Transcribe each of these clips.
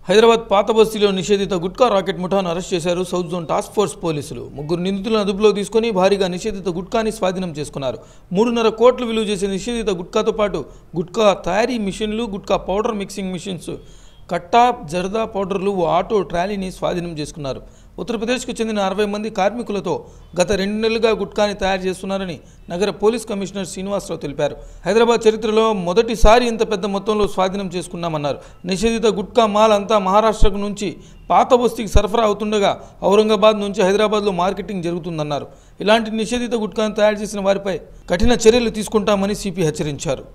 హైదరాబాద్ పాత బస్తీలో నిషేధిత గుట్కా రాకెట్ ముఠాను అరెస్ట్ చేశారు సౌత్ జోన్ టాస్క్ ఫోర్స్ పోలీసులు ముగ్గురు నిందితులను అదుపులో తీసుకొని భారీగా నిషేధిత గుట్కాని స్వాధీనం చేసుకున్నారు మూడున్నర కోట్లు విలువ చేసే నిషేధిత గుట్కాతో పాటు గుట్కా తయారీ మిషన్లు గుట్కా పౌడర్ మిక్సింగ్ మిషన్స్ కట్టా జర్దా పౌడర్లు ఓ ఆటో ట్రాలీని స్వాధీనం చేసుకున్నారు ఉత్తరప్రదేశ్కు చెందిన అరవై మంది కార్మికులతో గత రెండు నెలలుగా గుట్కాని తయారు చేస్తున్నారని నగర పోలీస్ కమిషనర్ శ్రీనివాసరావు తెలిపారు హైదరాబాద్ చరిత్రలో మొదటిసారి ఇంత పెద్ద మొత్తంలో స్వాధీనం చేసుకున్నామన్నారు నిషేధిత గుట్కా మాల్ అంతా మహారాష్ట్రకు నుంచి పాత బస్తీకి సరఫరా అవుతుండగా ఔరంగాబాద్ నుంచి హైదరాబాద్లో మార్కెటింగ్ జరుగుతుందన్నారు ఇలాంటి నిషేధిత గుట్కాను తయారు చేసిన వారిపై కఠిన చర్యలు తీసుకుంటామని సిపి హెచ్చరించారు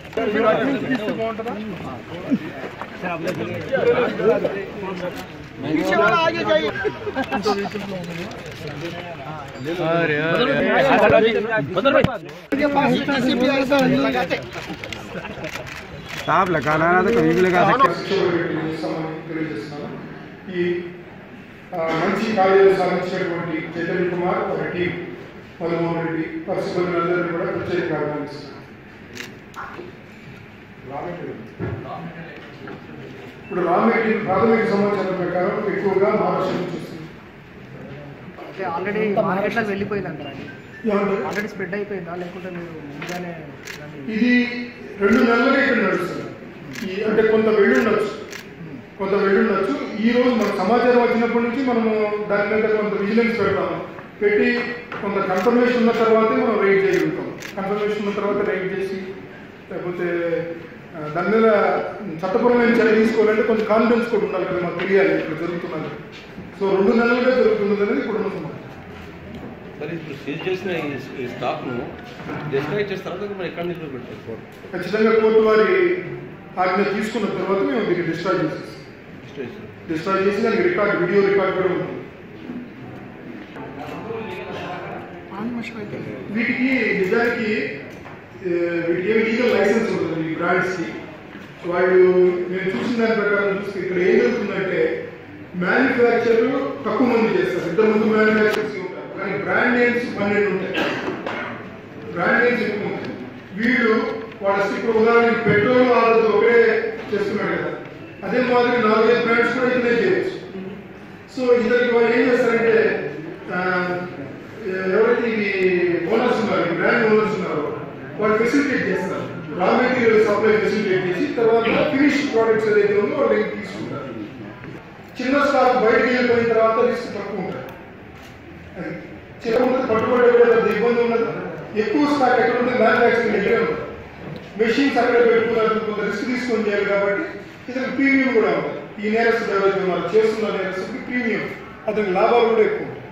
साहब लगाना है तो कभी भी लगा सकते हैं తెలియజేస్తున్నాను ఈ ఆ, మంచి కార్యాలు సాధించినటువంటి చైతన్య కుమార్ ఒక టీం మధుమోహన్ రెడ్డి పరిశుభ్రులందరినీ కూడా ప్రత్యేకంగా అభినందిస్తున్నాను ఇప్పుడు రామరెడ్డి ప్రాథమిక సమాచారం ప్రకారం ఎక్కువగా మహారాష్ట్ర నుంచి వస్తుంది అంటే ఆల్రెడీ మార్కెట్లోకి వెళ్ళిపోయిందంటారా అండి ఏమంటారు? ఆల్రెడీ స్ప్రెడ్ అయిపోయిందా లేకుంటే మీరు ముందుగానే దాన్ని ఇది రెండు నెలలుగా ఇక్కడ నడుస్తుంది ఈ అంటే కొంత వెళ్ళి ఉండొచ్చు కొంత వెళ్ళి ఉండొచ్చు ఈ రోజు మనకు సమాచారం వచ్చినప్పటి నుంచి మనము దాని మీద కొంత విజిలెన్స్ పెడతాము పెట్టి కొంత కన్ఫర్మేషన్ ఉన్న తర్వాతే మనం రైడ్ చేయగలుగుతాం కన్ఫర్మేషన్ ఉన్న తర్వాత రైడ్ చేసి లేకపోతే ఆ, దాని మీద చట్టపరమైన చర్య తీసుకోవాలంటే కొంత కాన్ఫిడెన్స్ కూడా ఉండాలి కదా మాకు తెలియాలి ఇక్కడ జరుగుతున్నది సో రెండు నెలలుగా జరుగుతున్నది అనేది ఇప్పుడు ఉన్న సమాచారం మరి ఇప్పుడు సీజ్ చేసిన ఈ- ఈ స్టాక్ను డిస్ట్రాక్ట్ చేసిన తర్వాత మరి ఎక్కడి నుంచి పెట్టారు ఖచ్చితంగా కోర్టు వారి ఆజ్ఞ తీసుకున్న తర్వాత మేము దీన్ని డిస్ట్రాయ్ చేసేస్తాం స్టేషన్ డిస్ట్రాయ్ చేసి దానికి రికార్డ్ వీడియో రికార్డ్ కూడా ఉంటుంది వీటికి నిజానికి ఏ, వీటికి ఏమి లీగల్ లైసెన్స్ ఉంటుంది ఈ బ్రాండ్స్కి సో వాళ్ళు నేను చూసిన దాని ప్రకారం చూస్తే ఇక్కడ ఏం జరుగుతుందంటే మ్యానుఫ్యాక్చర్ తక్కువ మంది చేస్తారు ఇద్దరు ముందు మ్యానుఫ్యాక్చర్స్ ఉంటారు కానీ బ్రాండ్ నేమ్స్ పన్నెండు ఉంటాయి బ్రాండ్ నేమ్స్ ఎక్కువ ఉంటాయి వీళ్ళు వాళ్ళ ఇప్పుడు ఉదాహరణకి పెట్రోల్ ఆర్డర్ ఒకటే చేస్తున్నాడు కదా అదే మాదిరి నాలుగైదు బ్రాండ్స్ కూడా ఇక్కడే చేయొచ్చు సో ఇద్దరికి వాళ్ళు ఏం చేస్తారంటే ఆ, ఎవరైతే ఈ ఓనర్స్ ఉన్నారు ఈ బ్రాండ్ ఓనర్స్ ఉన్నారో వాళ్ళు ఫెసిలిటేట్ చేస్తారు రా మెటీరియల్ సప్లై ఫెసిలిటేట్ చేసి తర్వాత ఫినిష్ ప్రోడక్ట్స్ ఏదైతే ఉందో వాళ్ళు ఏం తీసుకుంటారు చిన్న స్టాక్ బయటకు వెళ్ళిపోయిన తర్వాత రిస్క్ తక్కువ ఉంటుంది అది చిన్న ఉంటుంది పట్టుబడి కూడా పెద్ద ఇబ్బంది ఉండదు ఎక్కువ స్టాక్ ఎక్కడ ఉంటుంది మ్యానుఫ్యాక్చరింగ్ దగ్గరే ఉంటుంది మెషిన్స్ అక్కడ పెట్టుకున్నారు కొంత రిస్క్ తీసుకొని చేయాలి కాబట్టి ఇతనికి ప్రీమియం కూడా ఉంటుంది ఈ నేరస్తుడు ఎవరైతే ఉన్నారు చేస్తున్న నేరస్తుడికి ప్రీమియం అతనికి లాభాలు కూడా ఎక్కువ ఉంటాయి